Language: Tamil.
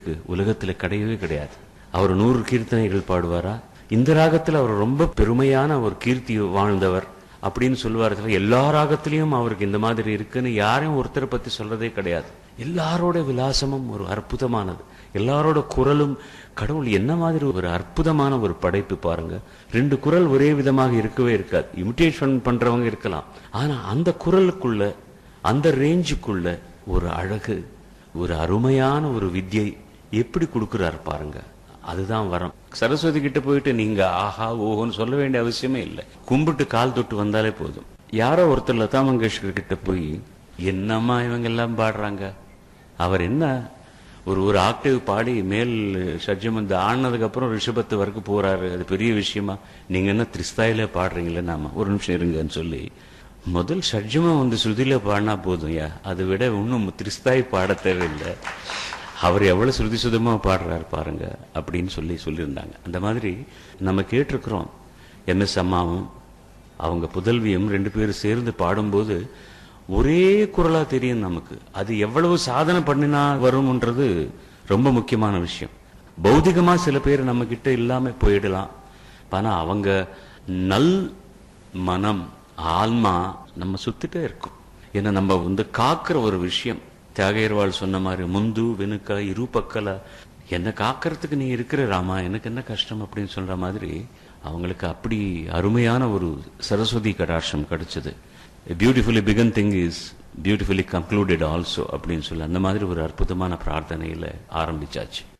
உலகத்துல கிடையவே கிடையாது அவர் நூறு கீர்த்தனைகள் பாடுவாரா இந்த ராகத்துல அவர் ரொம்ப பெருமையான ஒரு கீர்த்தி வாழ்ந்தவர் அப்படின்னு சொல்லுவார்கள் எல்லா ராகத்திலையும் அவருக்கு இந்த மாதிரி இருக்குன்னு யாரையும் ஒருத்தரை பத்தி சொல்றதே கிடையாது எல்லாரோட விலாசமும் ஒரு அற்புதமானது எல்லாரோட குரலும் கடவுள் என்ன மாதிரி ஒரு அற்புதமான ஒரு படைப்பு பாருங்க ரெண்டு குரல் ஒரே விதமாக இருக்கவே இருக்காது இமிட்டேஷன் பண்றவங்க இருக்கலாம் ஆனா அந்த குரலுக்குள்ள அந்த ரேஞ்சுக்குள்ள ஒரு அழகு ஒரு அருமையான ஒரு வித்யை எப்படி கொடுக்கிறார் பாருங்க அதுதான் வரம் சரஸ்வதி கிட்ட போயிட்டு நீங்க ஆஹா ஓஹோன்னு சொல்ல வேண்டிய அவசியமே இல்லை கும்பிட்டு கால் தொட்டு வந்தாலே போதும் யாரோ ஒருத்தர் லதா மங்கேஷ்கர் கிட்ட போய் என்னம்மா இவங்க எல்லாம் பாடுறாங்க அவர் என்ன ஒரு ஒரு ஆக்டிவ் பாடி மேல் சஜ்ஜம் வந்து ஆடினதுக்கு அப்புறம் ரிஷபத்து வரைக்கும் போறாரு அது பெரிய விஷயமா நீங்க என்ன திரிஸ்தாயில பாடுறீங்களே நாம ஒரு நிமிஷம் இருங்கன்னு சொல்லி முதல் சஜ்ஜமா வந்து ஸ்ருதியில பாடினா போதும் யா அதை விட இன்னும் திரிஸ்தாய் பாட தேவையில்லை அவர் எவ்வளவு ஸ்ருதி சுதமா பாடுறாரு பாருங்க அப்படின்னு சொல்லி சொல்லியிருந்தாங்க அந்த மாதிரி நம்ம கேட்டிருக்கிறோம் எம்எஸ் அம்மாவும் அவங்க புதல்வியும் ரெண்டு பேரும் சேர்ந்து பாடும்போது ஒரே குரலா தெரியும் நமக்கு அது எவ்வளவு சாதனை பண்ணினா வரும்ன்றது ரொம்ப முக்கியமான விஷயம் பௌதிகமா சில பேர் நம்ம கிட்ட இல்லாம போயிடலாம் ஆனா அவங்க நல் மனம் ஆன்மா நம்ம சுத்திட்டே இருக்கும் ஏன்னா நம்ம வந்து காக்கிற ஒரு விஷயம் தியாகையர்வாள் சொன்ன மாதிரி முந்து வெனுக்க இரு பக்கல என்ன காக்கிறதுக்கு நீ இருக்கிற ராமா எனக்கு என்ன கஷ்டம் அப்படின்னு சொல்ற மாதிரி அவங்களுக்கு அப்படி அருமையான ஒரு சரஸ்வதி கடாட்சம் கிடைச்சது beautifully began thing is beautifully concluded also அப்படின்னு சொல்லி அந்த மாதிரி ஒரு அற்புதமான பிரார்த்தனையில ஆரம்பிச்சாச்சு